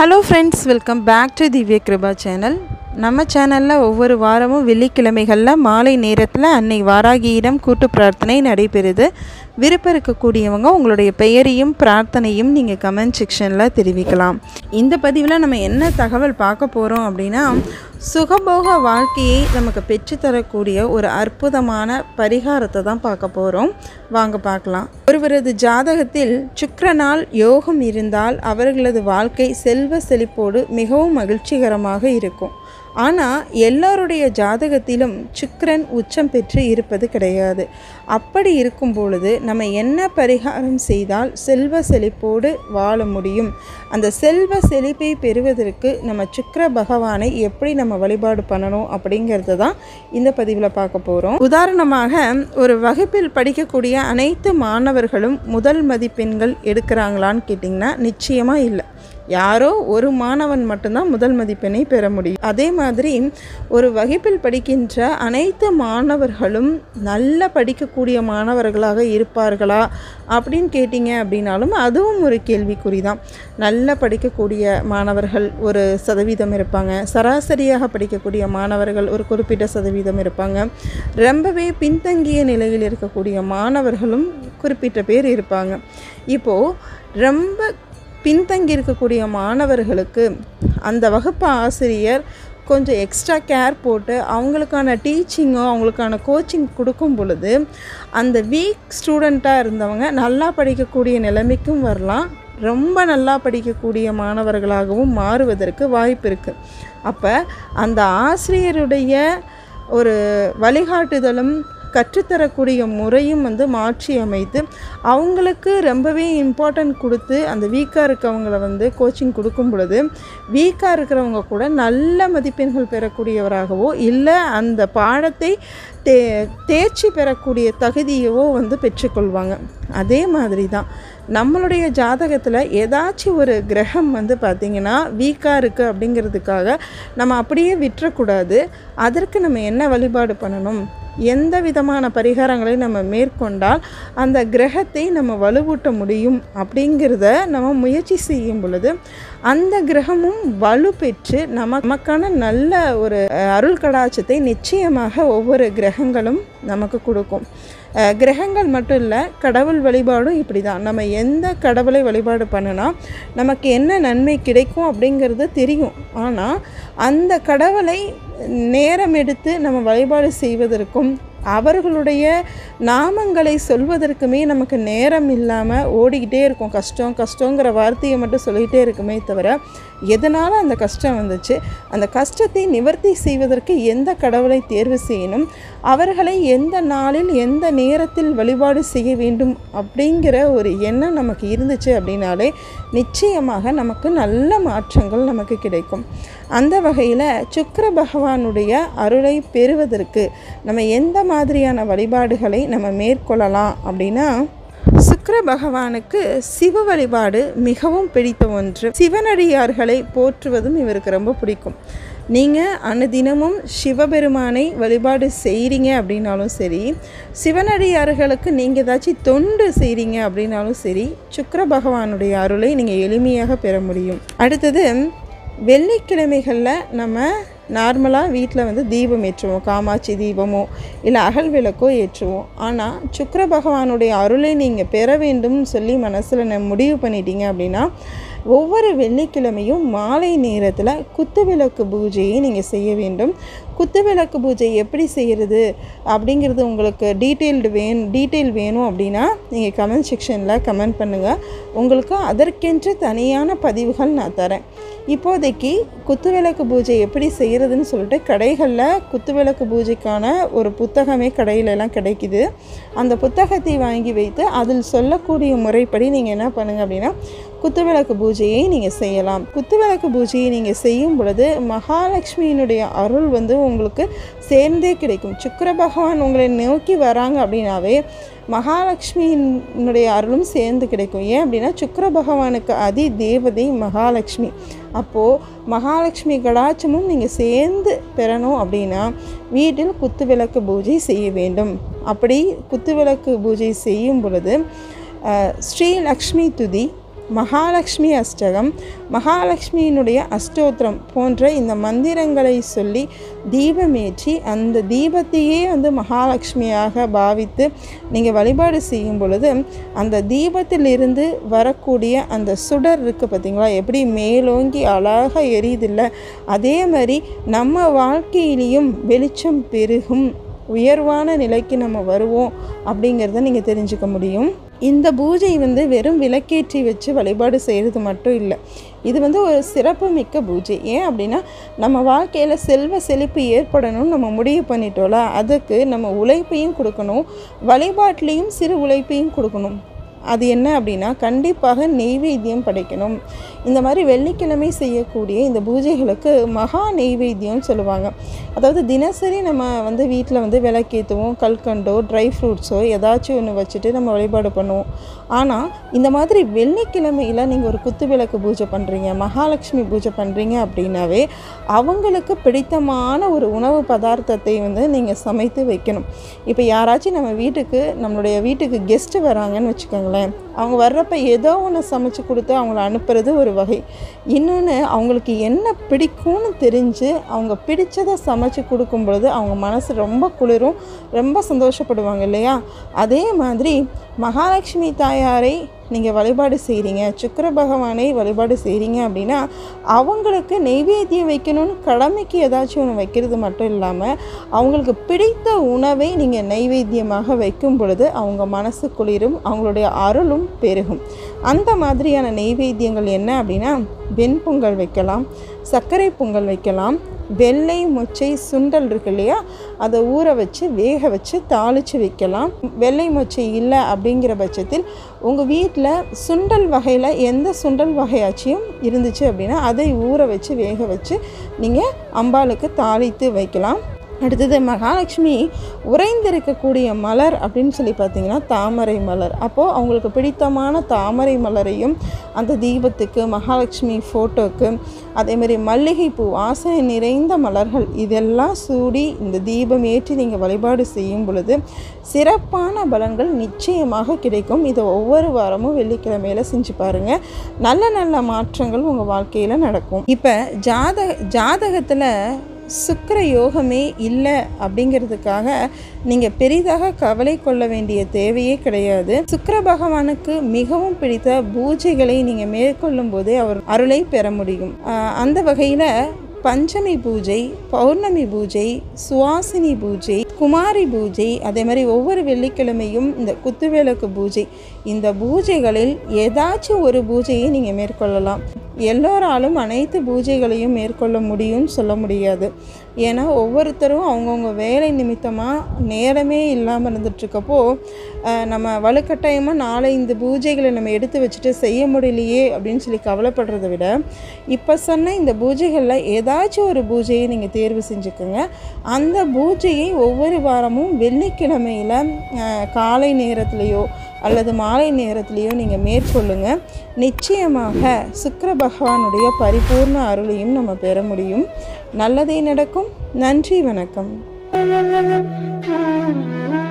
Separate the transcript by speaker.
Speaker 1: hello friends welcome back to Divya Kiruba channel நம்ம சேனலில் ஒவ்வொரு வாரமும் வெள்ளிக்கிழமைகளில் மாலை நேரத்தில் அன்னை வாராகியிடம் கூட்டு பிரார்த்தனை நடைபெறுது விருப்பம் இருக்கக்கூடியவங்க உங்களுடைய பெயரையும் பிரார்த்தனையும் நீங்கள் கமெண்ட் செக்ஷனில் தெரிவிக்கலாம் இந்த பதிவில் நம்ம என்ன தகவல் பார்க்க போகிறோம் அப்படின்னா சுகபோக வாழ்க்கையை நமக்கு பெற்றுத்தரக்கூடிய ஒரு அற்புதமான பரிகாரத்தை தான் பார்க்க போகிறோம் வாங்க பார்க்கலாம் ஒருவரது ஜாதகத்தில் சுக்கிரனால் யோகம் இருந்தால் அவர்களது வாழ்க்கை செல்வ செழிப்போடு மிகவும் மகிழ்ச்சிகரமாக இருக்கும் ஆனால் எல்லாருடைய ஜாதகத்திலும் சுக்கிரன் உச்சம் பெற்று இருப்பது கிடையாது அப்படி இருக்கும் பொழுது நம்ம என்ன பரிகாரம் செய்தால் செல்வ செழிப்போடு வாழ முடியும் அந்த செல்வ செழிப்பை பெறுவதற்கு நம்ம சுக்கிர பகவானை எப்படி நம்ம வழிபாடு பண்ணணும் அப்படிங்கிறத தான் இந்த பதிவில் பார்க்க போகிறோம் உதாரணமாக ஒரு வகுப்பில் படிக்கக்கூடிய அனைத்து மாணவர்களும் முதல் மதிப்பெண்கள் எடுக்கிறாங்களான்னு கேட்டிங்கன்னா நிச்சயமாக இல்லை யாரோ ஒரு மாணவன் மட்டும்தான் முதல் மதிப்பெண்ணை பெற முடியும் அதே மாதிரி ஒரு வகுப்பில் படிக்கின்ற அனைத்து மாணவர்களும் நல்ல படிக்கக்கூடிய மாணவர்களாக இருப்பார்களா அப்படின்னு கேட்டிங்க அப்படின்னாலும் அதுவும் ஒரு கேள்விக்குறி தான் நல்ல படிக்கக்கூடிய மாணவர்கள் ஒரு சதவீதம் இருப்பாங்க சராசரியாக படிக்கக்கூடிய மாணவர்கள் ஒரு குறிப்பிட்ட சதவீதம் இருப்பாங்க ரொம்பவே பின்தங்கிய நிலையில் இருக்கக்கூடிய மாணவர்களும் குறிப்பிட்ட பேர் இருப்பாங்க இப்போது ரொம்ப பின்தங்கி இருக்கக்கூடிய மாணவர்களுக்கு அந்த வகுப்பு ஆசிரியர் கொஞ்சம் எக்ஸ்ட்ரா கேர் போட்டு அவங்களுக்கான டீச்சிங்கோ அவங்களுக்கான கோச்சிங் கொடுக்கும் பொழுது அந்த வீக் ஸ்டூடெண்ட்டாக இருந்தவங்க நல்லா படிக்கக்கூடிய நிலைமைக்கும் வரலாம் ரொம்ப நல்லா படிக்கக்கூடிய மாணவர்களாகவும் மாறுவதற்கு வாய்ப்பு இருக்குது அப்போ அந்த ஆசிரியருடைய ஒரு வழிகாட்டுதலும் கற்றுத்தரக்கூடிய முறையும் வந்து மாற்றி அமைத்து அவங்களுக்கு ரொம்பவே இம்பார்ட்டன்ட் கொடுத்து அந்த வீக்காக இருக்கவங்கள வந்து கோச்சிங் கொடுக்கும் பொழுது வீக்காக இருக்கிறவங்க கூட நல்ல மதிப்பெண்கள் பெறக்கூடியவராகவோ இல்லை அந்த பாடத்தை தே தேர்ச்சி பெறக்கூடிய தகுதியவோ வந்து பெற்றுக்கொள்வாங்க அதே மாதிரி தான் நம்மளுடைய ஜாதகத்தில் ஏதாச்சும் ஒரு கிரகம் வந்து பார்த்திங்கன்னா வீக்காக இருக்குது அப்படிங்கிறதுக்காக நம்ம அப்படியே விட்டுறக்கூடாது அதற்கு நம்ம என்ன வழிபாடு பண்ணணும் எந்த விதமான பரிகாரங்களை நம்ம மேற்கொண்டால் அந்த கிரகத்தை நம்ம வலுவூட்ட முடியும் அப்படிங்கிறத நம்ம முயற்சி செய்யும் பொழுது அந்த கிரகமும் வலு பெற்று நம நமக்கான நல்ல ஒரு அருள் கடாட்சத்தை நிச்சயமாக ஒவ்வொரு கிரகங்களும் நமக்கு கொடுக்கும் கிரகங்கள் மட்டும் இல்லை கடவுள் வழிபாடும் இப்படி தான் நம்ம எந்த கடவுளை வழிபாடு பண்ணினா நமக்கு என்ன நன்மை கிடைக்கும் அப்படிங்கிறது தெரியும் ஆனால் அந்த கடவுளை நேரம் எடுத்து நம்ம வழிபாடு செய்வதற்கும் அவர்களுடைய நாமங்களை சொல்வதற்குமே நமக்கு நேரம் இல்லாமல் ஓடிக்கிட்டே இருக்கும் கஷ்டம் கஷ்டங்கிற வார்த்தையை மட்டும் சொல்லிகிட்டே இருக்குமே தவிர எதனால் அந்த கஷ்டம் வந்துச்சு அந்த கஷ்டத்தை நிவர்த்தி செய்வதற்கு எந்த கடவுளை தேர்வு செய்யணும் அவர்களை எந்த நாளில் எந்த நேரத்தில் வழிபாடு செய்ய வேண்டும் அப்படிங்கிற ஒரு எண்ணம் நமக்கு இருந்துச்சு அப்படின்னாலே நிச்சயமாக நமக்கு நல்ல மாற்றங்கள் நமக்கு கிடைக்கும் அந்த வகையில் சுக்கர பகவானுடைய அருளை பெறுவதற்கு நம்ம எந்த மாதிரியான வழிபாடுகளை நம்ம மேற்கொள்ளலாம் அப்படின்னா சுக்கர பகவானுக்கு சிவ வழிபாடு மிகவும் பிடித்த ஒன்று சிவனடியார்களை போற்றுவதும் இவருக்கு ரொம்ப பிடிக்கும் நீங்கள் அனுதினமும் சிவபெருமானை வழிபாடு செய்கிறீங்க அப்படின்னாலும் சரி சிவனடியார்களுக்கு நீங்கள் ஏதாச்சும் தொண்டு செய்கிறீங்க அப்படின்னாலும் சரி சுக்கர பகவானுடைய அருளை நீங்கள் எளிமையாக பெற முடியும் அடுத்தது வெள்ளிக்கிழமைகளில் நம்ம நார்மலாக வீட்டில் வந்து தீபம் ஏற்றுவோம் காமாட்சி தீபமோ இல்லை அகல் விளக்கோ ஏற்றுவோம் ஆனால் சுக்கர பகவானுடைய அருளை நீங்கள் பெற வேண்டும்னு சொல்லி மனசில் நான் முடிவு பண்ணிட்டீங்க அப்படின்னா ஒவ்வொரு வெள்ளிக்கிழமையும் மாலை நேரத்தில் குத்துவிளக்கு பூஜையை நீங்கள் செய்ய வேண்டும் குத்துவிளக்கு பூஜை எப்படி செய்கிறது அப்படிங்கிறது உங்களுக்கு டீட்டெயில்டு வேணும் டீட்டெயில் வேணும் அப்படின்னா நீங்கள் கமெண்ட் செக்ஷனில் கமெண்ட் பண்ணுங்கள் உங்களுக்கு அதற்கென்று தனியான பதிவுகள் நான் தரேன் இப்போதைக்கு குத்துவிளக்கு பூஜை எப்படி செய்கிறதுன்னு சொல்லிட்டு கடைகளில் குத்துவிளக்கு பூஜைக்கான ஒரு புத்தகமே கடையிலலாம் கிடைக்குது அந்த புத்தகத்தை வாங்கி வைத்து அதில் சொல்லக்கூடிய முறைப்படி நீங்கள் என்ன பண்ணுங்கள் அப்படின்னா குத்துவிளக்கு பூஜையை நீங்கள் செய்யலாம் குத்துவிளக்கு பூஜையை நீங்கள் செய்யும் பொழுது மகாலட்சுமியினுடைய அருள் வந்து உங்களுக்கு சேர்ந்தே கிடைக்கும் சுக்கர பகவான் உங்களை நோக்கி வராங்க அப்படின்னாவே மகாலட்சுமியினுடைய அருளும் சேர்ந்து கிடைக்கும் ஏன் அப்படின்னா சுக்கர பகவானுக்கு அதி தேவதை மகாலட்சுமி அப்போது மகாலட்சுமி கடாட்சமும் நீங்கள் சேர்ந்து பெறணும் அப்படின்னா வீட்டில் குத்துவிளக்கு பூஜை செய்ய வேண்டும் அப்படி குத்துவிளக்கு பூஜை செய்யும் பொழுது ஸ்ரீ லக்ஷ்மி துதி மகாலட்சுமி அஷ்டகம் மகாலட்சுமியினுடைய அஷ்டோத்திரம் போன்ற இந்த மந்திரங்களை சொல்லி தீபமேற்றி அந்த தீபத்தையே வந்து மகாலட்சுமியாக பாவித்து நீங்கள் வழிபாடு செய்யும் பொழுது அந்த தீபத்திலிருந்து வரக்கூடிய அந்த சுடர் இருக்குது பார்த்தீங்களா எப்படி மேலோங்கி அழகாக எரியுதில்ல அதே மாதிரி நம்ம வாழ்க்கையிலையும் வெளிச்சம் பெருகும் உயர்வான நிலைக்கு நம்ம வருவோம் அப்படிங்கிறத நீங்கள் தெரிஞ்சுக்க முடியும் இந்த பூஜை வந்து வெறும் விளக்கேற்றி வச்சு வழிபாடு செய்கிறது மட்டும் இல்லை இது வந்து ஒரு சிறப்பு மிக்க பூஜை ஏன் அப்படின்னா நம்ம வாழ்க்கையில் செல்வ செழிப்பு ஏற்படணும்னு நம்ம முடிவு பண்ணிட்டோம்ல அதுக்கு நம்ம உழைப்பையும் கொடுக்கணும் வழிபாட்டிலையும் சிறு உழைப்பையும் கொடுக்கணும் அது என்ன அப்படின்னா கண்டிப்பாக நெய்வேத்தியம் படைக்கணும் இந்த மாதிரி வெள்ளிக்கிழமை செய்யக்கூடிய இந்த பூஜைகளுக்கு மகா நெய்வேத்தியம்னு சொல்லுவாங்க அதாவது தினசரி நம்ம வந்து வீட்டில் வந்து விளக்கேற்றுவோம் கல்கண்டோ ட்ரை ஃப்ரூட்ஸோ ஏதாச்சும் ஒன்று வச்சுட்டு நம்ம வழிபாடு பண்ணுவோம் ஆனால் இந்த மாதிரி வெள்ளிக்கிழமையில் நீங்கள் ஒரு குத்து விளக்கு பூஜை பண்ணுறீங்க மகாலட்சுமி பூஜை பண்ணுறீங்க அப்படின்னாவே அவங்களுக்கு பிடித்தமான ஒரு உணவு பதார்த்தத்தை வந்து நீங்கள் சமைத்து வைக்கணும் இப்போ யாராச்சும் நம்ம வீட்டுக்கு நம்மளுடைய வீட்டுக்கு கெஸ்ட்டு வராங்கன்னு வச்சுக்கோங்களேன் அவங்க வர்றப்ப ஏதோ ஒன்று சமைச்சு கொடுத்து அவங்கள அனுப்புறது ஒரு வகை இன்னொன்று அவங்களுக்கு என்ன பிடிக்கும்னு தெரிஞ்சு அவங்க பிடிச்சதை சமைச்சு கொடுக்கும் பொழுது அவங்க மனசு ரொம்ப குளிரும் ரொம்ப சந்தோஷப்படுவாங்க இல்லையா அதே மாதிரி மகாலட்சுமி தாயாரை நீங்கள் வழிபாடு செய்கிறீங்க சுக்கர பகவானை வழிபாடு செய்கிறீங்க அப்படின்னா அவங்களுக்கு நெய்வேத்தியம் வைக்கணும்னு கடமைக்கு ஏதாச்சும் ஒன்று வைக்கிறது மட்டும் இல்லாமல் அவங்களுக்கு பிடித்த உணவை நீங்கள் நெய்வேத்தியமாக வைக்கும் பொழுது அவங்க மனசு குளிரும் அவங்களுடைய அருளும் பெருகும் அந்த மாதிரியான நெய்வேத்தியங்கள் என்ன அப்படின்னா வெண்பொங்கல் வைக்கலாம் சர்க்கரை பொங்கல் வைக்கலாம் வெள்ளை மொச்சை சுண்டல் இருக்கு இல்லையா அதை ஊற வச்சு வேக வச்சு தாளித்து வைக்கலாம் வெள்ளை மொச்சை இல்லை அப்படிங்கிற பட்சத்தில் உங்கள் வீட்டில் சுண்டல் வகையில் எந்த சுண்டல் வகையாச்சியும் இருந்துச்சு அப்படின்னா அதை ஊற வச்சு வேக வச்சு நீங்கள் அம்பாளுக்கு தாளித்து வைக்கலாம் அடுத்தது மகாலட்சுமி உறைந்திருக்கக்கூடிய மலர் அப்படின்னு சொல்லி பார்த்தீங்கன்னா தாமரை மலர் அப்போது அவங்களுக்கு பிடித்தமான தாமரை மலரையும் அந்த தீபத்துக்கு மகாலட்சுமி ஃபோட்டோக்கு அதேமாதிரி மல்லிகைப்பூ ஆசை நிறைந்த மலர்கள் இதெல்லாம் சூடி இந்த தீபம் ஏற்றி நீங்கள் வழிபாடு செய்யும் பொழுது சிறப்பான பலன்கள் நிச்சயமாக கிடைக்கும் இதை ஒவ்வொரு வாரமும் வெள்ளிக்கிழமையில் செஞ்சு பாருங்கள் நல்ல நல்ல மாற்றங்கள் உங்கள் வாழ்க்கையில் நடக்கும் இப்போ ஜாதக ஜாதகத்தில் சுக்கிர யோகமே இல்லை அப்படிங்கிறதுக்காக நீங்கள் பெரிதாக கவலை கொள்ள வேண்டிய தேவையே கிடையாது சுக்கிர பகவானுக்கு மிகவும் பிடித்த பூஜைகளை நீங்கள் மேற்கொள்ளும் போதே அவர் அருளை பெற முடியும் ஆஹ் அந்த வகையில் பஞ்சமி பூஜை பௌர்ணமி பூஜை சுவாசினி பூஜை குமாரி பூஜை அதே மாதிரி ஒவ்வொரு வெள்ளிக்கிழமையும் இந்த குத்துவிளக்கு பூஜை இந்த பூஜைகளில் ஏதாச்சும் ஒரு பூஜையை நீங்கள் மேற்கொள்ளலாம் எல்லோராலும் அனைத்து பூஜைகளையும் மேற்கொள்ள முடியும்னு சொல்ல முடியாது ஏன்னா ஒவ்வொருத்தரும் அவங்கவுங்க வேலை நிமித்தமாக நேரமே இல்லாமல் இருந்துட்டுருக்கப்போ நம்ம வலுக்கட்டாயமாக நாளை இந்த பூஜைகளை நம்ம எடுத்து வச்சுட்டு செய்ய முடியலையே அப்படின்னு சொல்லி கவலைப்படுறத விட இப்போ சொன்ன இந்த பூஜைகளில் ஏதாச்சும் ஒரு பூஜையை நீங்கள் தேர்வு செஞ்சுக்கோங்க அந்த பூஜையை ஒவ்வொரு வாரமும் வெள்ளிக்கிழமையில் அஹ், காலை நேரத்துலேயோ அல்லது மாலை நேரத்துலேயோ நீங்கள் மேற்கொள்ளுங்க நிச்சயமாக சுக்கிர பகவானுடைய பரிபூர்ண அருளையும் நம்ம பெற முடியும் நல்லதே நடக்கும் நன்றி வணக்கம்